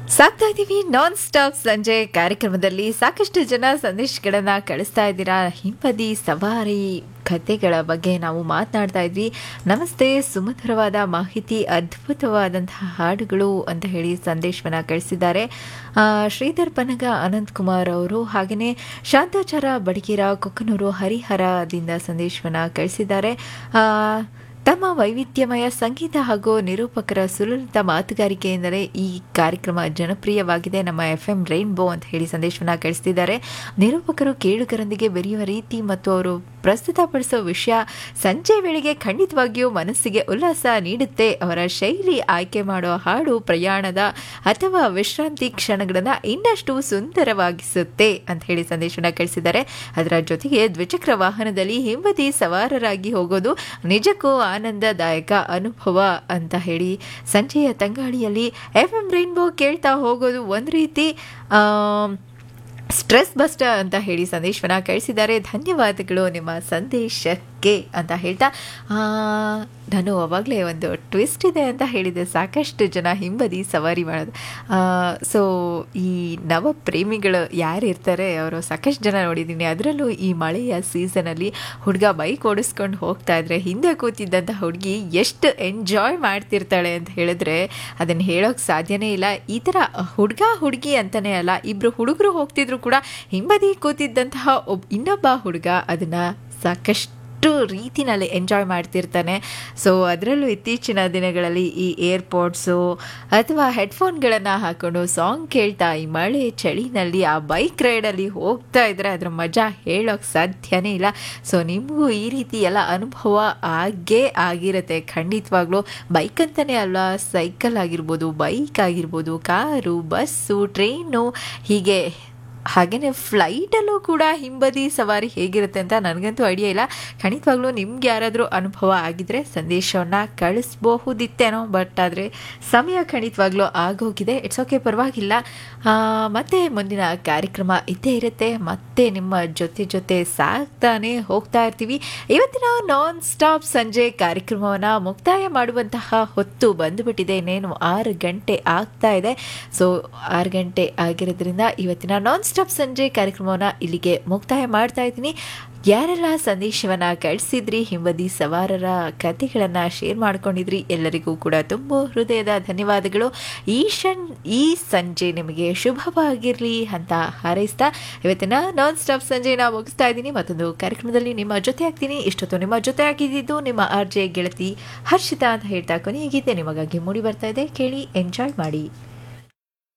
ಸಾಕ್ತಾ ಇದ್ದೀವಿ non stop ಸಂಜೆ ಕಾರ್ಯಕ್ರಮದಲ್ಲಿ ಸಾಕಷ್ಟು ಜನ ಸಂದೇಶಗಳನ್ನ ಕಳಿಸ್ತಾ ಇದ್ದೀರಾ ಹಿಂಬದಿ ಸವಾರಿ ಕಥೆಗಳ ಬಗ್ಗೆ ನಾವು ಮಾತನಾಡ್ತಾ ಇದ್ವಿ ನಮಸ್ತೆ ಸುಮಧುರವಾದ ಮಾಹಿತಿ ಅದ್ಭುತವಾದಂತಹ ಹಾಡುಗಳು ಅಂತ ಹೇಳಿ ಸಂದೇಶವನ್ನ ಕಳಿಸಿದ್ದಾರೆ ಆ, ಶ್ರೀಧರ್ ಪನಗ ಅನಂತ್ ಕುಮಾರ್ ಅವರು ಹಾಗೆಯೇ ಶಾಂತಾಚಾರ ಬಡಗಿರ ಕೊಕ್ಕನೂರು ಹರಿಹರದಿಂದ ಸಂದೇಶವನ್ನ ಕಳಿಸಿದ್ದಾರೆ ಆ, ತಮ್ಮ ವೈವಿಧ್ಯಮಯ ಸಂಗೀತ ಹಾಗೂ ನಿರೂಪಕರ ಸುಲಲಿತ ಮಾತುಗಾರಿಕೆಯಿಂದಲೇ ಈ ಕಾರ್ಯಕ್ರಮ ಜನಪ್ರಿಯವಾಗಿದೆ ನಮ್ಮ ಎಫ್ ಎಂ ರೈನ್ಬೋ ಅಂತ ಹೇಳಿ ಸಂದೇಶವನ್ನ ಕಳಿಸ್ತಿದ್ದಾರೆ ನಿರೂಪಕರು ಕೇಳುಗರೊಂದಿಗೆ ಬೆರೆಯುವ ರೀತಿ ಮತ್ತು ಅವರು ಪ್ರಸ್ತುತಪಡಿಸೋ ವಿಷಯ ಸಂಜೆ ವೇಳೆಗೆ ಖಂಡಿತವಾಗಿಯೂ ಮನಸ್ಸಿಗೆ ಉಲ್ಲಾಸ ನೀಡುತ್ತೆ ಅವರ ಶೈಲಿ ಆಯ್ಕೆ ಮಾಡೋ ಹಾಡು ಪ್ರಯಾಣದ ಅಥವಾ ವಿಶ್ರಾಂತಿ ಕ್ಷಣಗಳನ್ನು ಇನ್ನಷ್ಟು ಸುಂದರವಾಗಿಸುತ್ತೆ ಅಂತ ಹೇಳಿ ಸಂದೇಶವನ್ನ ಕಳಿಸಿದ್ದಾರೆ ಅದರ ಜೊತೆಗೆ ದ್ವಿಚಕ್ರ ವಾಹನದಲ್ಲಿ ಹಿಂಬದಿ ಸವಾರರಾಗಿ ಹೋಗೋದು ನಿಜಕ್ಕೂ ಆನಂದದಾಯಕ ಅನುಭವ ಅಂತ ಹೇಳಿ ಸಂಜೆಯ ತಂಗಾಳಿಯಲ್ಲಿ ಎಫ್ ಎಂ ರೈನ್ಬೋ ಕೇಳ್ತಾ ಹೋಗೋದು ಒಂದು ರೀತಿ ಆಮ್, ಸ್ಟ್ರೆಸ್ ಬಸ್ಟರ್ ಅಂತ ಹೇಳಿ ಸಂದೇಶವನ್ನ ಕಳಿಸಿದ್ದಾರೆ ಧನ್ಯವಾದಗಳು ನಿಮ್ಮ ಸಂದೇಶಕ್ಕೆ ಅಂತ ಹೇಳ್ತಾ ಆ, ನಾನು ಅವಾಗಲೇ ಒಂದು ಟ್ವಿಸ್ಟ್ ಇದೆ ಅಂತ ಹೇಳಿದೆ ಸಾಕಷ್ಟು ಜನ ಹಿಂಬದಿ ಸವಾರಿ ಮಾಡೋದು ಸೊ ಈ ನವ ಪ್ರೇಮಿಗಳು ಯಾರು ಇರ್ತಾರೆ ಅವರು ಸಾಕಷ್ಟು ಜನ ನೋಡಿದ್ದೀನಿ ಅದರಲ್ಲೂ ಈ ಮಳೆಯ ಸೀಸನಲ್ಲಿ ಹುಡುಗ ಬೈಕ್ ಓಡಿಸ್ಕೊಂಡು ಹೋಗ್ತಾ ಇದ್ರೆ ಹಿಂದೆ ಕೂತಿದ್ದಂಥ ಹುಡುಗಿ ಎಷ್ಟು ಎಂಜಾಯ್ ಮಾಡ್ತಿರ್ತಾಳೆ ಅಂತ ಹೇಳಿದ್ರೆ ಅದನ್ನು ಹೇಳೋಕೆ ಸಾಧ್ಯನೇ ಇಲ್ಲ ಈ ಥರ ಹುಡುಗ ಹುಡುಗಿ ಅಂತಲೇ ಅಲ್ಲ ಇಬ್ಬರು ಹುಡುಗರು ಹೋಗ್ತಿದ್ರು ಕೂಡ ಹಿಂಬದಿ ಕೂತಿದ್ದಂತಹ ಒಬ್ ಇನ್ನೊಬ್ಬ ಹುಡುಗ ಅದನ್ನು ಸಾಕಷ್ಟು ರೀತಿನಲ್ಲಿ ಎಂಜಾಯ್ ಮಾಡ್ತಿರ್ತಾನೆ ಸೊ ಅದರಲ್ಲೂ ಇತ್ತೀಚಿನ ದಿನಗಳಲ್ಲಿ ಈ ಏರ್ಪೋರ್ಟ್ಸು ಅಥವಾ ಹೆಡ್ಫೋನ್ಗಳನ್ನು ಹಾಕೊಂಡು ಸಾಂಗ್ ಕೇಳ್ತಾ ಈ ಮಳೆ ಚಳಿನಲ್ಲಿ ಆ ಬೈಕ್ ರೈಡಲ್ಲಿ ಹೋಗ್ತಾ ಇದ್ರೆ ಅದರ ಮಜಾ ಹೇಳೋಕೆ ಸಾಧ್ಯನೇ ಇಲ್ಲ ಸೊ ನಿಮಗೂ ಈ ರೀತಿ ಎಲ್ಲ ಅನುಭವ ಆಗೇ ಆಗಿರುತ್ತೆ ಖಂಡಿತವಾಗ್ಲೂ ಬೈಕ್ ಅಂತಲೇ ಅಲ್ಲ ಸೈಕಲ್ ಆಗಿರ್ಬೋದು ಬೈಕ್ ಆಗಿರ್ಬೋದು ಕಾರು ಬಸ್ಸು ಟ್ರೈನು ಹೀಗೆ ಹಾಗೆಯೇ ಫ್ಲೈಟಲ್ಲೂ ಕೂಡ ಹಿಂಬದಿ ಸವಾರಿ ಹೇಗಿರುತ್ತೆ ಅಂತ ನನಗಂತೂ ಐಡಿಯಾ ಇಲ್ಲ ಖಂಡಿತವಾಗ್ಲೂ ನಿಮ್ಗೆ ಯಾರಾದರೂ ಅನುಭವ ಆಗಿದ್ರೆ ಸಂದೇಶವನ್ನು ಕಳಿಸ್ಬಹುದಿತ್ತೇನೋ ಬಟ್ ಆದರೆ ಸಮಯ ಖಂಡಿತವಾಗ್ಲೂ ಆಗೋಗಿದೆ ಇಟ್ಸ್ ಓಕೆ ಪರವಾಗಿಲ್ಲ ಆ, ಮತ್ತೆ ಮುಂದಿನ ಕಾರ್ಯಕ್ರಮ ಇದ್ದೇ ಇರುತ್ತೆ ಮತ್ತೆ ನಿಮ್ಮ ಜೊತೆ ಜೊತೆ ಸಾಗ್ತಾನೆ ಹೋಗ್ತಾ ಇರ್ತೀವಿ ಇವತ್ತಿನ ನಾನ್ ಸ್ಟಾಪ್ ಸಂಜೆ ಕಾರ್ಯಕ್ರಮವನ್ನು ಮುಕ್ತಾಯ ಮಾಡುವಂತಹ ಹೊತ್ತು ಬಂದುಬಿಟ್ಟಿದೆ ಇನ್ನೇನು ಆರು ಗಂಟೆ ಆಗ್ತಾ ಇದೆ ಸೊ ಆರು ಗಂಟೆ ಆಗಿರೋದ್ರಿಂದ ಇವತ್ತಿನ ನಾನ್ ಸ್ಟಾಪ್ ಸಂಜೆ ಕಾರ್ಯಕ್ರಮವನ್ನು ಇಲ್ಲಿಗೆ ಮುಕ್ತಾಯ ಮಾಡ್ತಾ ಇದ್ದೀನಿ ಯಾರೆಲ್ಲ ಸಂದೇಶವನ್ನು ಕಳಿಸಿದ್ರಿ ಹಿಂಬದಿ ಸವಾರರ ಕಥೆಗಳನ್ನು ಶೇರ್ ಮಾಡ್ಕೊಂಡಿದ್ರಿ ಎಲ್ಲರಿಗೂ ಕೂಡ ತುಂಬ ಹೃದಯದ ಧನ್ಯವಾದಗಳು ಈ ಶನ್ ಈ ಸಂಜೆ ನಿಮಗೆ ಶುಭವಾಗಿರಲಿ ಅಂತ ಹಾರೈಸ್ತಾ ಇವತ್ತಿನ ನಾನ್ ಸ್ಟಾಪ್ ಸಂಜೆನ ಮುಗಿಸ್ತಾ ಇದ್ದೀನಿ ಮತ್ತೊಂದು ಕಾರ್ಯಕ್ರಮದಲ್ಲಿ ನಿಮ್ಮ ಜೊತೆ ಆಗ್ತೀನಿ ಇಷ್ಟೊತ್ತು ನಿಮ್ಮ ಜೊತೆ ಆಗಿದ್ದು ನಿಮ್ಮ ಆರ್ ಜೆ ಗೆಳತಿ ಹರ್ಷಿತಾ ಅಂತ ಹೇಳ್ತಾ ಕೊನೆಯಾಗಿದೆ ನಿಮಗಾಗಿ ಮೂಡಿ ಬರ್ತಾ ಇದೆ ಕೇಳಿ ಎಂಜಾಯ್ ಮಾಡಿ